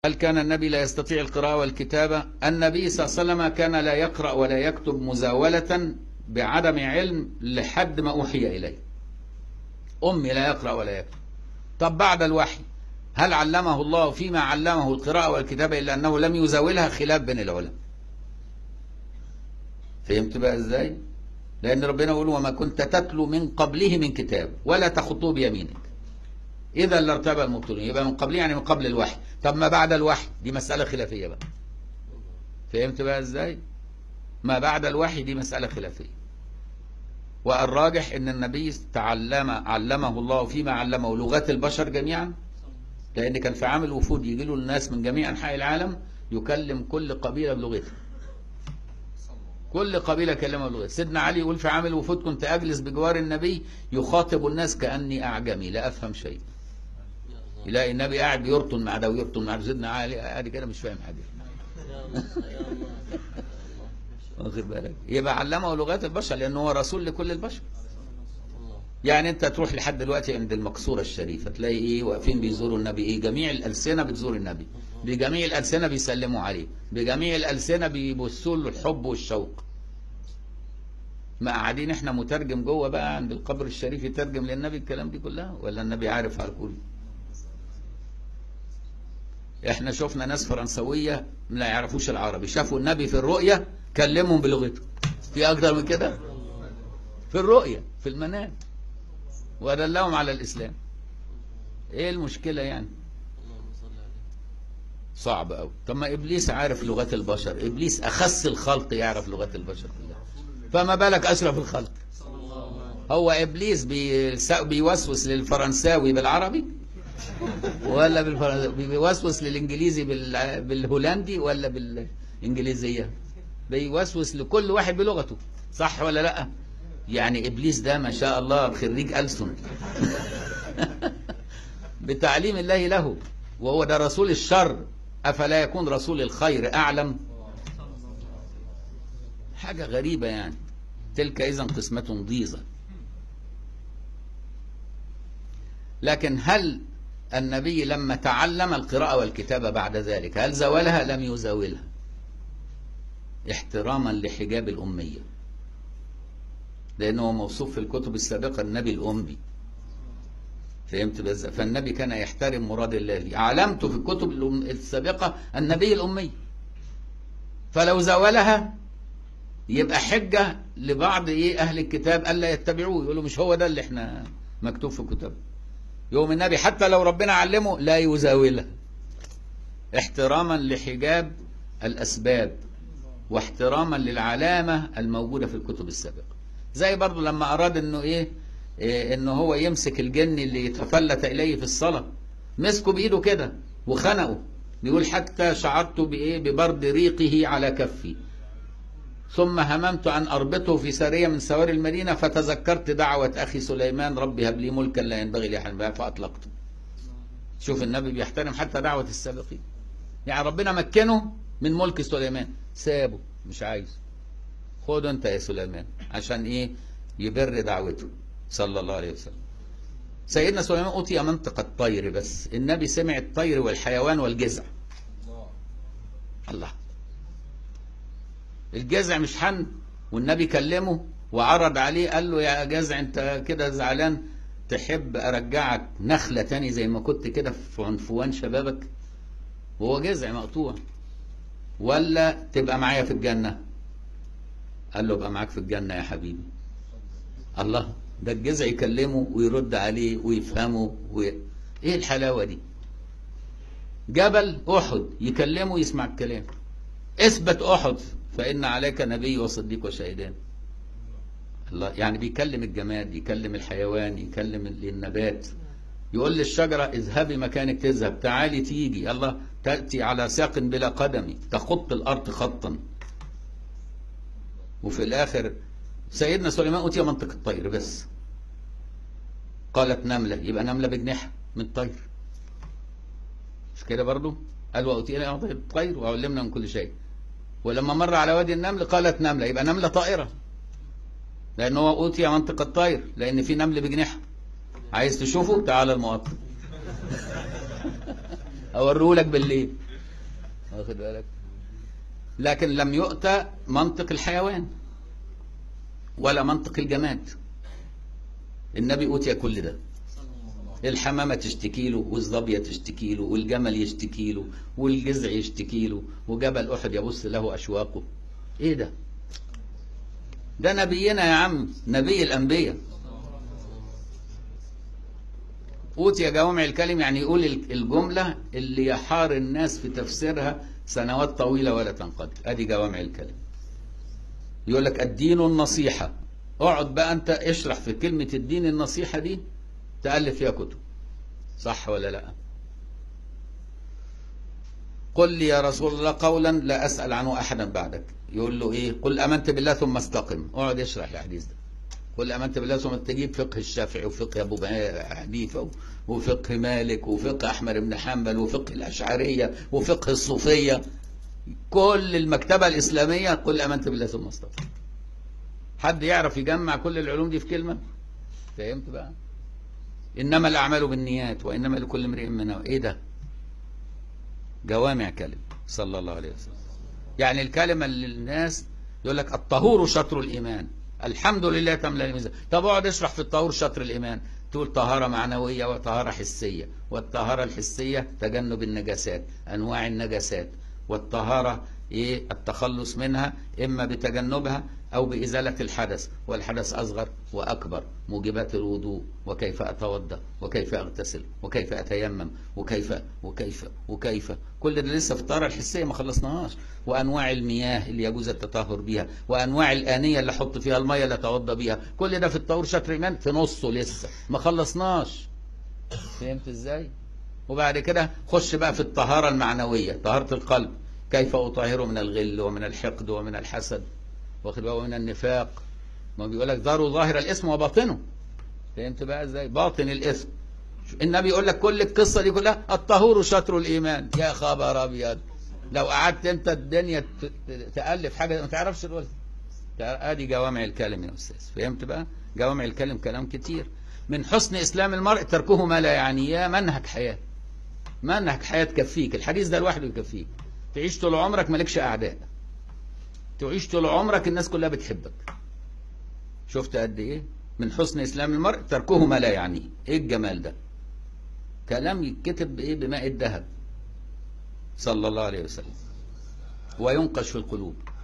هل كان النبي لا يستطيع القراءة والكتابة النبي صلى الله عليه وسلم كان لا يقرأ ولا يكتب مزاولة بعدم علم لحد ما أوحي إليه أمي لا يقرأ ولا يكتب طب بعد الوحي هل علمه الله فيما علمه القراءة والكتابة إلا أنه لم يزاولها خلاف بين العلماء فهمت بقى إزاي لأن ربنا يقول وما كنت تتلو من قبله من كتاب ولا تخطوه بيمينك إذا لارتاب المبطلون يبقى من قبله يعني من قبل الوحي طب ما بعد الوحي دي مسألة خلافية بقى فهمت بقى إزاي ما بعد الوحي دي مسألة خلافية والراجح ان النبي تعلم علمه الله فيما علمه لغات البشر جميعا لان كان في عامل وفود يجي له الناس من جميع انحاء العالم يكلم كل قبيله بلغتها كل قبيله كلمها بلغتها سيدنا علي يقول في عامل وفود كنت اجلس بجوار النبي يخاطب الناس كاني اعجمي لا افهم شيء يلاقي النبي قاعد بيرطن مع ده ويرطن مع ده سيدنا علي قاعد كده مش فاهم حاجه واخد بالك يبقى علمه لغات البشر لانه هو رسول لكل البشر يعني انت تروح لحد دلوقتي عند المقصوره الشريفه تلاقي ايه واقفين بيزوروا النبي ايه جميع الالسنه بتزور النبي بجميع الالسنه بيسلموا عليه بجميع الالسنه بيبصوا له الحب والشوق ما قاعدين احنا مترجم جوه بقى عند القبر الشريف يترجم للنبي الكلام دي كلها ولا النبي عارف على الكل احنا شفنا ناس فرنسويه لا يعرفوش العربي شافوا النبي في الرؤيه كلمهم بلغته في اكتر من كده في الرؤيه في المنام ودلهم على الاسلام ايه المشكله يعني صعب قوي طب ما ابليس عارف لغات البشر ابليس اخس الخلق يعرف لغات البشر كلها فما بالك اشرف الخلق هو ابليس بيوسوس للفرنساوي بالعربي ولا بالفرنساوي بيوسوس للانجليزي بالهولندي ولا بالانجليزيه بيوسوس لكل واحد بلغته صح ولا لا يعني ابليس ده ما شاء الله خريج ألسن بتعليم الله له وهو ده رسول الشر افلا يكون رسول الخير اعلم حاجه غريبه يعني تلك اذا قسمه ضيزه لكن هل النبي لما تعلم القراءه والكتابه بعد ذلك هل زاولها لم يزاولها احتراما لحجاب الأمية لأنه موصوف في الكتب السابقة النبي الأمي فهمت بس فالنبي كان يحترم مراد الله علمته في الكتب السابقة النبي الأمي فلو زاولها يبقى حجة لبعض إيه أهل الكتاب ألا يتبعوه يقولوا مش هو ده اللي احنا مكتوب في الكتاب يوم النبي حتى لو ربنا علمه لا يزاولها احتراما لحجاب الأسباب واحتراما للعلامة الموجودة في الكتب السابقة زي برضو لما أراد أنه إيه, إيه أنه هو يمسك الجن اللي يتفلت إليه في الصلاة مسكه بإيده كده وخنقه بيقول حتى شعرت بإيه ببرد ريقه على كفي ثم هممت أن أربطه في سارية من سواري المدينة فتذكرت دعوة أخي سليمان ربي هب لي ملكا لا ينبغي لأحد بها فأطلقته شوف النبي بيحترم حتى دعوة السابقين يعني ربنا مكنه من ملك سليمان سابه مش عايز خده انت يا سليمان عشان ايه يبر دعوته صلى الله عليه وسلم سيدنا سليمان أوتي منطق الطير بس النبي سمع الطير والحيوان والجزع الله الجزع مش حن والنبي كلمه وعرض عليه قال له يا جزع انت كده زعلان تحب ارجعك نخلة تاني زي ما كنت كده في عنفوان شبابك وهو جزع مقطوع ولا تبقى معايا في الجنة قال له ابقى معاك في الجنة يا حبيبي الله ده الجزع يكلمه ويرد عليه ويفهمه وي... ايه الحلاوة دي جبل احد يكلمه يسمع الكلام اثبت احد فان عليك نبي وصديق وشهيدان الله يعني بيكلم الجماد يكلم الحيوان يكلم النبات يقول للشجرة اذهبي مكانك تذهب تعالي تيجي الله تأتي على ساق بلا قدم تخط الأرض خطا وفي الآخر سيدنا سليمان أوتي منطق الطير بس قالت نملة يبقى نملة بجناحها من الطير مش كده برضو قال وأوتينا منطق الطير وعلمنا من كل شيء ولما مر على وادي النمل قالت نملة يبقى نملة طائرة لأنه هو أوتي منطق الطير لأن في نمل بجناحها عايز تشوفه تعال المقطم اوريه لك بالليل واخد بالك لكن لم يؤتى منطق الحيوان ولا منطق الجماد النبي أوتي كل ده الحمامة تشتكي له والظبية تشتكي له والجمل يشتكي له والجزع يشتكي له وجبل أحد يبص له أشواقه إيه ده ده نبينا يا عم نبي الأنبياء أوتي جوامع الكلم يعني يقول الجملة اللي يحار الناس في تفسيرها سنوات طويلة ولا تنقضي أدي جوامع الكلم يقول لك الدين النصيحة اقعد بقى أنت اشرح في كلمة الدين النصيحة دي تألف فيها كتب صح ولا لا قل لي يا رسول الله قولا لا أسأل عنه أحدا بعدك يقول له إيه قل أمنت بالله ثم استقم اقعد اشرح الحديث ده قل أمنت بالله ثم تجيب فقه الشافعي وفقه أبو حنيفة وفقه مالك وفقه أحمد بن حنبل وفقه الأشعرية وفقه الصوفية كل المكتبة الإسلامية قل أمنت بالله ثم استقم حد يعرف يجمع كل العلوم دي في كلمة فهمت بقى إنما الأعمال بالنيات وإنما لكل امرئ ما نوى إيه ده جوامع كلم صلى الله عليه وسلم يعني الكلمة اللي الناس يقول لك الطهور شطر الإيمان الحمد لله تملا الميزان طب اقعد اشرح في الطهور شطر الإيمان تقول طهارة معنوية وطهارة حسية والطهارة الحسية تجنب النجاسات أنواع النجاسات والطهارة إيه التخلص منها إما بتجنبها أو بإزالة الحدث والحدث أصغر وأكبر موجبات الوضوء وكيف أتوضأ وكيف أغتسل وكيف أتيمم وكيف وكيف وكيف كل ده لسه في الطهارة الحسية ما خلصناهاش وأنواع المياه اللي يجوز التطهر بها وأنواع الآنية اللي أحط فيها المية اللي أتوضأ بها كل ده في الطهور شطر إيمان في نصه لسه ما خلصناش فهمت إزاي؟ وبعد كده خش بقى في الطهارة المعنوية طهارة القلب كيف أطهره من الغل ومن الحقد ومن الحسد واخد بقى من النفاق ما بيقول لك ذروا ظاهر الاسم وباطنه فهمت بقى ازاي باطن الاسم النبي يقول لك كل القصه دي كلها الطهور شطر الايمان يا خبر ابيض لو قعدت انت الدنيا تالف حاجه ما تعرفش تقول ادي جوامع الكلم يا استاذ فهمت بقى جوامع الكلم كلام كتير من حسن اسلام المرء تركه ما لا يعنيه منهج حياه منهج حياه تكفيك الحديث ده لوحده يكفيك تعيش طول عمرك مالكش اعداء تعيش طول عمرك الناس كلها بتحبك شفت قد ايه من حسن اسلام المرء تركه ما لا يعنيه ايه الجمال ده كلام يتكتب بايه بماء الذهب صلى الله عليه وسلم وينقش في القلوب